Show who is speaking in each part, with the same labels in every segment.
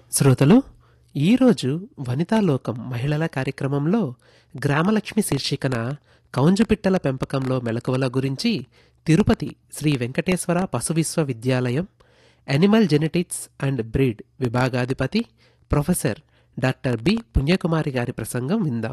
Speaker 1: శ్రోతలు ఈరోజు వనితాలోకం మహిళల కార్యక్రమంలో గ్రామలక్ష్మి శీర్షికన కౌంజుపిట్టల పెంపకంలో మెలకువల గురించి తిరుపతి శ్రీ వెంకటేశ్వర పశు విశ్వవిద్యాలయం అనిమల్ జెనెటిక్స్ అండ్ బ్రీడ్ విభాగాధిపతి ప్రొఫెసర్ డాక్టర్ బి పుణ్యకుమారి గారి ప్రసంగం విందాం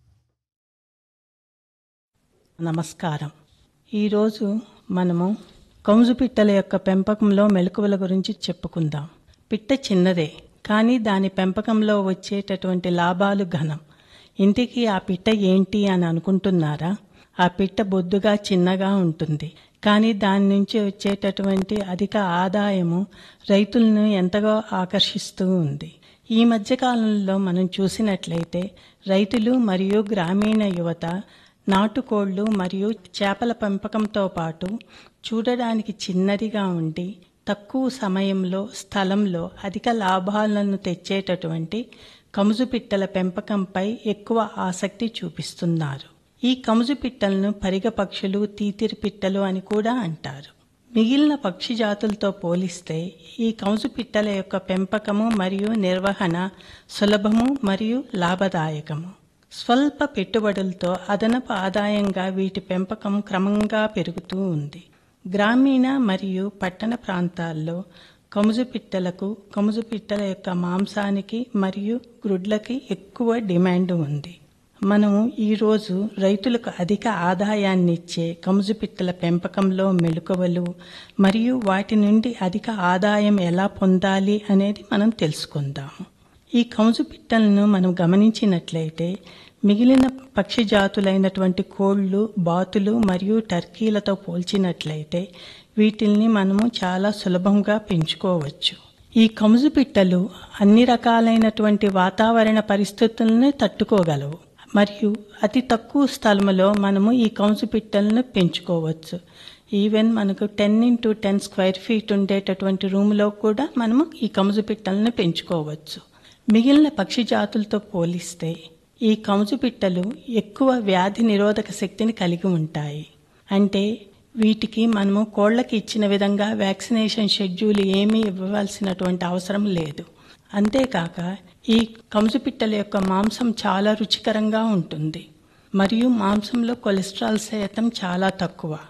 Speaker 2: నమస్కారం ఈరోజు మనము కౌజు పిట్టల యొక్క పెంపకంలో మెలకువల గురించి చెప్పుకుందాం పిట్ట చిన్నదే కానీ దాని పెంపకంలో వచ్చేటటువంటి లాభాలు ఘనం ఇంటికి ఆ పిట్ట ఏంటి అని అనుకుంటున్నారా ఆ పిట్ట బొద్దుగా చిన్నగా ఉంటుంది కానీ దాని నుంచి వచ్చేటటువంటి అధిక ఆదాయము రైతులను ఎంతగా ఆకర్షిస్తూ ఉంది ఈ మధ్యకాలంలో మనం చూసినట్లయితే రైతులు మరియు గ్రామీణ యువత నాటుకోళ్లు మరియు చేపల పెంపకంతో పాటు చూడడానికి చిన్నదిగా ఉండి తక్కువ సమయంలో స్థలంలో అధిక లాభాలను తెచ్చేటటువంటి కముజు పిట్టల పెంపకంపై ఎక్కువ ఆసక్తి చూపిస్తున్నారు ఈ కముజు పిట్టలను పరిగ పక్షులు తీతిరి పిట్టలు అని కూడా అంటారు మిగిలిన పక్షి జాతులతో పోలిస్తే ఈ కౌజు పిట్టల యొక్క పెంపకము మరియు నిర్వహణ సులభము మరియు లాభదాయకము స్వల్ప పెట్టుబడులతో అదనపు ఆదాయంగా వీటి పెంపకం క్రమంగా పెరుగుతూ ఉంది గ్రామీణ మరియు పట్టణ ప్రాంతాల్లో కముజు పిట్టలకు కముజు పిట్టల యొక్క మాంసానికి మరియు గ్రుడ్లకి ఎక్కువ డిమాండ్ ఉంది మనము ఈరోజు రైతులకు అధిక ఆదాయాన్ని ఇచ్చే కముజు పిట్టల పెంపకంలో మెలకువలు మరియు వాటి నుండి అధిక ఆదాయం ఎలా పొందాలి అనేది మనం తెలుసుకుందాము ఈ కముజు పిట్టలను మనం గమనించినట్లయితే మిగిలిన పక్షి జాతులైనటువంటి కోళ్ళు బాతులు మరియు టర్కీలతో పోల్చినట్లయితే వీటిల్ని మనము చాలా సులభంగా పెంచుకోవచ్చు ఈ కముజు పిట్టలు అన్ని రకాలైనటువంటి వాతావరణ పరిస్థితులను తట్టుకోగలవు మరియు అతి తక్కువ స్థలంలో మనము ఈ కౌజు పిట్టలను పెంచుకోవచ్చు ఈవెన్ మనకు ten into ten square feet ఉండేటటువంటి రూమ్లో కూడా మనము ఈ కముజు పిట్టలను పెంచుకోవచ్చు మిగిలిన పక్షి జాతులతో పోలిస్తే ఈ కముజు పిట్టలు ఎక్కువ వ్యాధి నిరోధక శక్తిని కలిగి ఉంటాయి అంటే వీటికి మనము కోళ్లకి ఇచ్చిన విధంగా వ్యాక్సినేషన్ షెడ్యూల్ ఏమీ ఇవ్వవలసినటువంటి అవసరం లేదు అంతేకాక ఈ కముజు పిట్టల యొక్క మాంసం చాలా రుచికరంగా ఉంటుంది మరియు మాంసంలో కొలెస్ట్రాల్ శాతం చాలా తక్కువ